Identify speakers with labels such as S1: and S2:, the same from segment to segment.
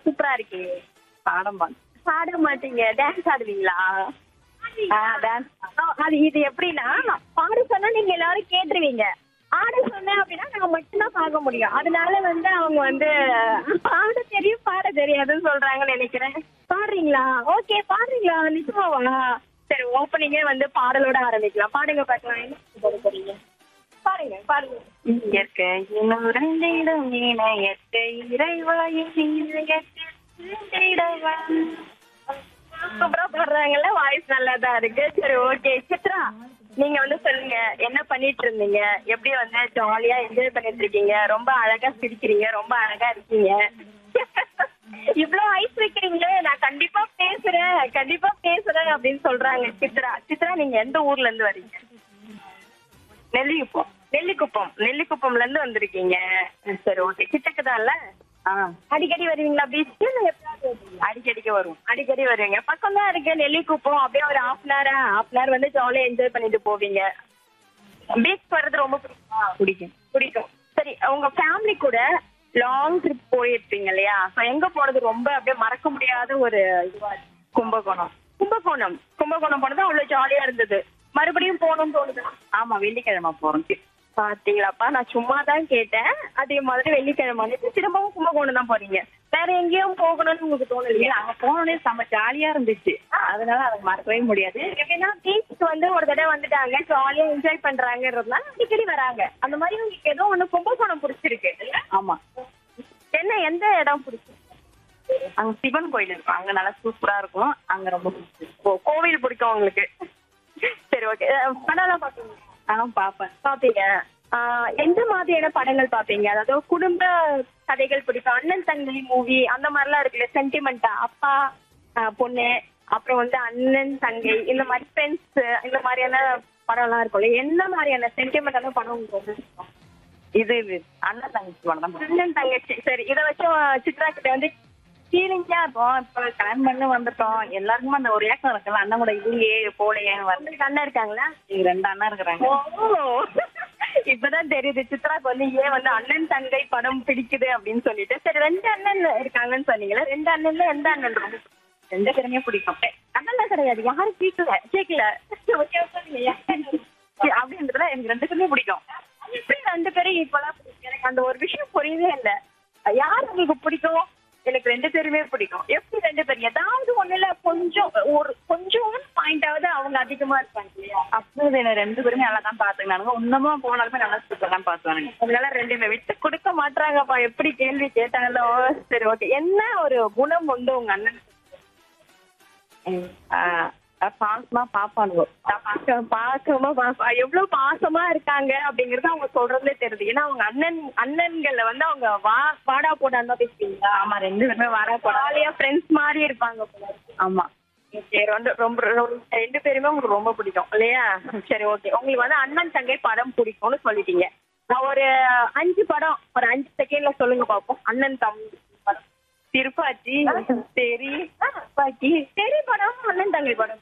S1: சூப்பரா இருக்கே
S2: பாடம் பாடு
S1: பாட மாட்டீங்க டான்ஸ் ஆடுவீங்களா
S2: ஆ டான்ஸ்
S1: அது இது எப்படின்னா பாட சொன்னா நீங்க எல்லாரும் கேட்டுருவீங்க ஆட சொன்னேன் அப்படின்னா நாங்க மட்டும்தான் பார்க்க முடியும் அதனால வந்து அவங்க வந்து பாட தெரியும் பாட தெரியாதுன்னு சொல்றாங்கன்னு நினைக்கிறேன் பாடுறீங்களா ஓகே பாடுறீங்களா நிஜமாவா சரி ஓப்பனிங்கே வந்து பாடலோட ஆரம்பிக்கலாம் பாடுங்க பார்க்கலாம் என்ன பாட போறீங்க பாருங்க பாருங்க
S2: இயற்கை உறைந்திடும் இணையற்கை இறைவாயின்
S1: சூப்பரா பாடுறாங்கல்ல வாய்ஸ் நல்லா தான் இருக்கு சரி ஓகே சித்ரா நீங்க வந்து சொல்லுங்க என்ன பண்ணிட்டு இருந்தீங்க எப்படி வந்து ஜாலியா என்ஜாய் பண்ணிட்டு இருக்கீங்க ரொம்ப அழகா சிரிக்கிறீங்க ரொம்ப அழகா இருக்கீங்க இவ்ளோ ஐஸ் வைக்கிறீங்களே நான் கண்டிப்பா பேசுறேன் கண்டிப்பா பேசுறேன் அப்படின்னு சொல்றாங்க சித்ரா சித்ரா நீங்க எந்த ஊர்ல இருந்து வரீங்க நெல்லிக்குப்பம் நெல்லிக்குப்பம் நெல்லிக்குப்பம்ல இருந்து வந்திருக்கீங்க சரி ஓகே கிட்டக்குதான்ல
S2: ஆ
S1: அடிக்கடி வருவீங்களா பீச்சுக்கு இல்ல எப்பயாவது வருவீங்களா?
S2: அடிக்கடிக்கு வரும்
S1: அடிக்கடி வருவீங்க பக்கம் தான் இருக்கு நெல்லிக்குப்பம் அப்படியே ஒரு half an hour half an hour வந்து ஜாலியா என்ஜாய் பண்ணிட்டு போவீங்க பீச் வர்றது ரொம்ப பிடிக்குமா
S2: பிடிக்கும்
S1: பிடிக்கும் சரி உங்க ஃபேமிலி கூட லாங் ட்ரிப் போயிருப்பீங்க இல்லையா So, எங்க போறது ரொம்ப அப்படியே மறக்க முடியாத ஒரு இதுவா இருக்கு?
S2: கும்பகோணம்
S1: கும்பகோணம் கும்பகோணம் போனது அவ்வளவு ஜாலியா இருந்தது மறுபடியும் போகணும்னு தோணுதா
S2: ஆமா வெள்ளிக்கிழமை போறோம்
S1: பாத்தீங்களாப்பா நான் சும்மா தான் கேட்டேன் அதே மாதிரி வெள்ளிக்கிழமை வந்து திரும்பவும் கும்பகோணம் தான் போறீங்க வேற எங்கேயும் போகணும்னு உங்களுக்கு தோணலையா
S2: அங்க போனோடனே செம்ம ஜாலியா இருந்துச்சு அதனால அதை மறக்கவே முடியாது
S1: எப்படின்னா பீச்சுக்கு வந்து ஒரு தடவை வந்துட்டாங்க ஜாலியா என்ஜாய் பண்றாங்கன்றதுனால அடிக்கடி வராங்க அந்த மாதிரி உங்களுக்கு ஏதோ ஒண்ணு கும்பகோணம் பிடிச்சிருக்கு இல்ல?
S2: ஆமா
S1: என்ன எந்த இடம் பிடிச்சிருக்கு
S2: அங்க சிவன் கோயில் இருக்கும் அங்க நல்லா சூப்பரா இருக்கும் அங்க ரொம்ப பிடிச்சிருக்கு
S1: ஓ கோவில் பிடிக்கும் உங்களுக்கு சரி ஓகே படம்லாம் பாப்பீங்க
S2: நான் பாப்பேன்
S1: பாப்பீங்க ஆஹ் எந்த மாதிரியான படங்கள் பாப்பீங்க அதாவது குடும்ப கதைகள் பிடிக்கும் அண்ணன் தங்கை மூவி அந்த மாதிரிலாம் இருக்குல்ல சென்டிமெண்டா அப்பா ஆஹ் பொண்ணு அப்புறம் வந்து அண்ணன் தங்கை இந்த மாதிரி ஃப்ரெண்ட்ஸ் இந்த மாதிரியான படம்லாம் இருக்கும்ல என்ன மாதிரியான சென்டிமெண்டான படம் உங்களுக்கு ரொம்ப பிடிக்கும்?
S2: இது இது அண்ணன் தங்கச்சி படம் தான் பிடிக்கும்.
S1: அண்ணன் தங்கச்சி சரி இதை வச்சு சித்ரா கிட்ட வந்து
S2: ஃபீலிங்கா இருக்கும் இப்ப கல்யாணம் பண்ணி வந்துட்டோம் எல்லாருக்குமே அந்த ஒரு ஏக்கம் இருக்குல்ல அண்ணன் கூட இல்லையே போலையேன்னு வந்து
S1: உங்களுக்கு அண்ணன் இருக்காங்களா
S2: இங்க ரெண்டு அண்ணன் இருக்கிறாங்க
S1: ஓ இப்பதான் தெரியுது சித்ராக்கு வந்து ஏன் வந்து அண்ணன் தங்கை படம் பிடிக்குது அப்படின்னு சொல்லிட்டு சரி ரெண்டு அண்ணன் இருக்காங்கன்னு சொன்னீங்களா ரெண்டு அண்ணன்ல எந்த அண்ணன் ரொம்ப பிடிக்கும்?
S2: ரெண்டு பேருமே பிடிக்கும்
S1: அண்ணன் கிடையாது யாரும் கேட்கல கேட்கல ஓகே சொல்லுங்க
S2: அப்படின்றதுல எனக்கு ரெண்டு பேருமே பிடிக்கும்
S1: எப்படி ரெண்டு பேரும் ஈக்குவலா பிடிக்கும் எனக்கு அந்த ஒரு விஷயம் புரியவே இல்ல யார் உங்களுக்கு பிடிக்கும் எனக்கு ரெண்டு பேருமே பிடிக்கும் எப்படி ரெண்டு பேரும் ஏதாவது ஒண்ணுல கொஞ்சம் ஒரு கொஞ்சம் பாயிண்டாவது அவங்க அதிகமா இருப்பாங்க இல்லையா
S2: அப்போ என்ன ரெண்டு பேருமே நல்லா தான் பாத்துக்கினானுங்க இன்னமும் போனாலுமே நல்லா சூப்பர் தான் பாத்துவானுங்க
S1: அதனால ரெண்டுமே விட்டு கொடுக்க மாட்டாங்கப்பா எப்படி கேள்வி கேட்டாலும் சரி ஓகே என்ன ஒரு குணம் உண்டு உங்க அண்ணன்
S2: பாசமா பாப்பானுங்க
S1: பாசம் பாசமா பாசம் எவ்வளவு பாசமா இருக்காங்க அப்படிங்கறது அவங்க சொல்றதுலே தெரியுது ஏன்னா அவங்க அண்ணன் அண்ணன்கள்ல வந்து அவங்க வா வாடா போடான்னு தான் பேசுவீங்களா
S2: ஆமா ரெண்டு பேருமே வர போறா
S1: ஜாலியா ஃப்ரெண்ட்ஸ் மாதிரி இருப்பாங்க போல இருக்கு.
S2: ஆமா
S1: சரி ரொம்ப ரொம்ப ரொம்ப- ரெண்டு பேருமே உங்களுக்கு ரொம்ப பிடிக்கும் இல்லையா சரி ஓகே உங்களுக்கு வந்து அண்ணன் தங்கை படம் பிடிக்கும்னு சொல்லிட்டீங்க நான் ஒரு அஞ்சு படம் ஒரு அஞ்சு செகண்ட்ல சொல்லுங்க பாப்போம் அண்ணன் தம்பி படம்
S2: திருப்பாச்சி சரி
S1: பாக்கி சரி படம் அண்ணன் தங்கை படம்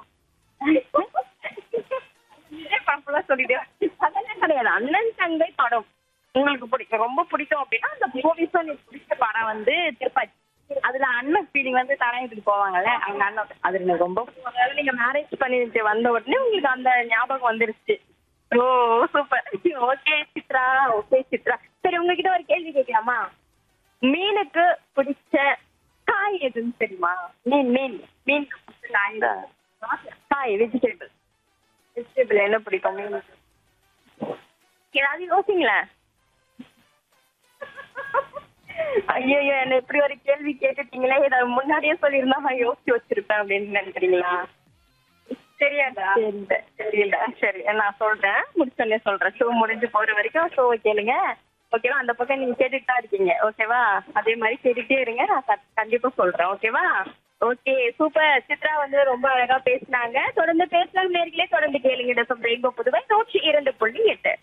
S2: படம்லாம் சொல்லிட்டு
S1: அதெல்லாம் கிடையாது அண்ணன் தங்கை படம் உங்களுக்கு பிடிக்கும் ரொம்ப பிடிக்கும் அப்படின்னா அந்த மூவிஸ் எனக்கு பிடிச்ச
S2: படம் வந்து திருப்பாச்சி அதுல அண்ணன் ஃபீலிங் வந்து தலையத்துக்கு போவாங்கல்ல அவங்க அண்ணன் அது எனக்கு ரொம்ப பிடிக்கும்.
S1: அதனால நீங்க மேரேஜ் பண்ணிட்டு வந்த உடனே உங்களுக்கு அந்த ஞாபகம் வந்துருச்சு oh super okay Chithra okay Chithra சரி உங்ககிட்ட ஒரு கேள்வி கேட்கலாமா மீனுக்கு பிடிச்ச காய் எதுன்னு தெரியுமா மீன் மீன் மீன் காய் காய் வெஜிடபிள் வெஜிடபிள் என்ன பிடிக்கும் மீனுக்கு ஏதாவது யோசிங்களேன் ஐயோ என்ன இப்படி ஒரு கேள்வி கேட்டுட்டீங்களே இதை முன்னாடியே சொல்லியிருந்தா நான் யோசிச்சு வச்சிருப்பேன் அப்படின்னு நினைக்கிறீங்களா தெரியாதா தெரியல சரி நான் சொல்றேன் முடிச்சோடனே சொல்றேன் ஷோ முடிஞ்சு போற வரைக்கும் ஷோ கேளுங்க ஓகேவா அந்த பக்கம் நீங்க கேட்டுட்டு தான் இருக்கீங்க ஓகேவா அதே மாதிரி கேட்டுட்டே இருங்க நான் கத்- கண்டிப்பா சொல்றேன் ஓகேவா ஓகே சூப்பர் சித்ரா வந்து ரொம்ப அழகா பேசினாங்க தொடர்ந்து பேசலாம் நேர்களே தொடர்ந்து கேளுங்க இந்த ரெயின்போ புதுவை நூற்றி இரண்டு புள்ளி எட்டு